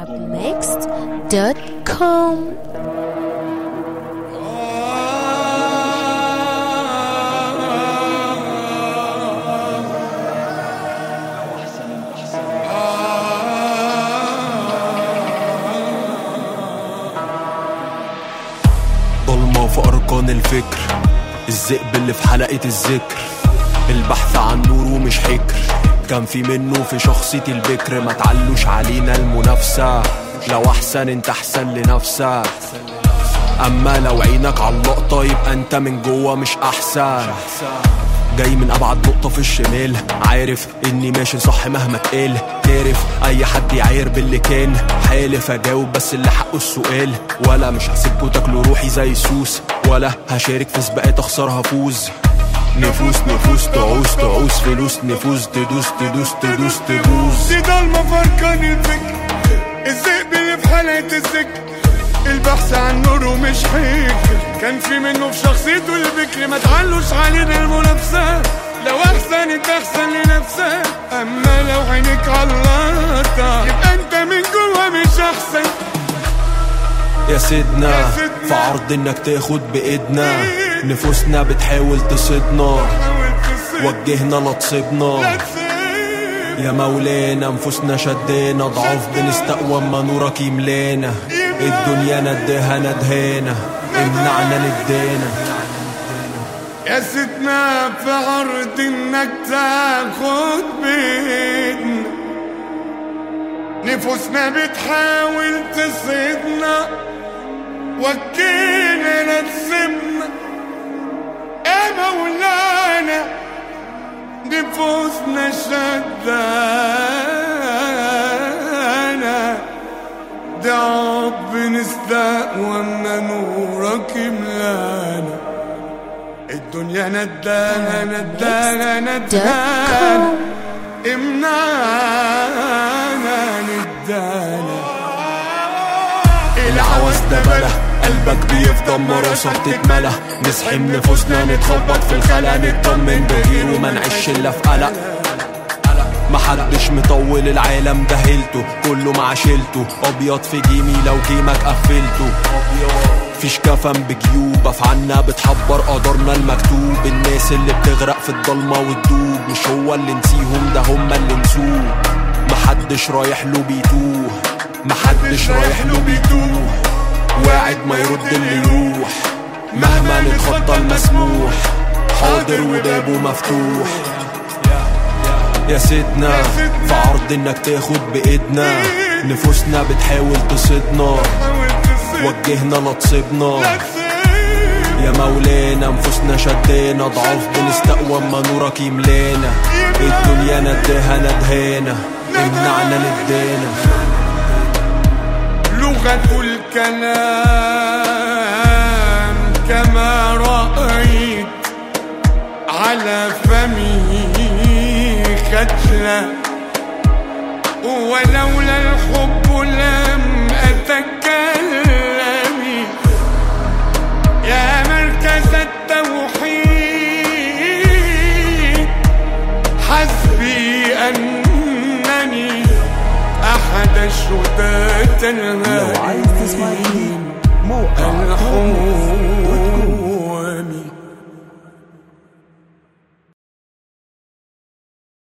arabmixed.com ضلمة في أركان الفكر الذئب اللي في حلقة الذكر البحث عن نور ومش حكر كان في منه في شخصية البكر ما تعلوش علينا المنافسة لو أحسن انت أحسن لنفسك أما لو عينك على اللقطة يبقى انت من جوه مش أحسن جاي من ابعد نقطة في الشمال عارف اني ماشي صح مهما تقال تعرف اي حد يعاير باللي كان حالف اجاوب بس اللي حقه السؤال ولا مش هسيبكوا تاكلوا روحي زي سوس ولا هشارك في سباقات اخسرها فوز نفوس نفوس تعوز تعوز فلوس نفوس تدوس تدوس تدوس تدوس دي ضلمة فركان الفكر الذئب اللي في حلقة الذكر البحث عن نور ومش حكر كان في منه في شخصيته البكر ما تعلوش علينا المنافسة لو احسن انت احسن لنفسك اما لو عينك علقتها يبقى انت من جوه مش احسن يا سيدنا يا سيدنا. في عرض انك تاخد بايدنا نفوسنا بتحاول تصيدنا حاول تصير وجهنا لا تصيبنا لا تصير يا مولانا نفوسنا شدينا ضعاف بنستقوى اما نورك يملانا الدنيا نداها ندهانا امنعنا ندانا يا سيدنا في عرض انك تاخد بيدنا نفوسنا بتحاول تصيدنا وكينا لا تسيبنا يا مولانا نفوسنا شدانا ضعف بنستقوى اما نورك ملانا الدنيا ندانا ندانا ندانا امنعنا ندانا العوز ده بلا قلبك بيفضل مراسك تتملى نسحب نفوسنا نتخبط في الخلا نطمن بغير وما نعيش الا في قلق محدش مطول العالم ده هيلته كله مع شيلته ابيض في جيمي لو جيمك قفلته فيش كفن بجيوب افعالنا بتحبر قدرنا المكتوب الناس اللي بتغرق في الضلمه وتدوب مش هو اللي نسيهم ده هما اللي نسوه محدش رايح له بيتوه محدش رايح له بيتوه واعد ما يرد اللي يروح مهما نتخطى المسموح حاضر وبابه مفتوح يا سيدنا في عرض انك تاخد بايدنا نفوسنا بتحاول تصيدنا حاول تصير وجهنا لا تصيبنا لا تصير يا مولانا نفوسنا شدانا ضعاف بنستقوى اما نورك يملانا الدنيا نداها ندهانا امنعنا ندانا لغة الكلام كما رأيت على فمي ختلة ولولا الحب لم أتكلم يا مركز التوحيد حسبي أنني أحد الشتات لو عايز تسمع الهادين جديد موقع الحور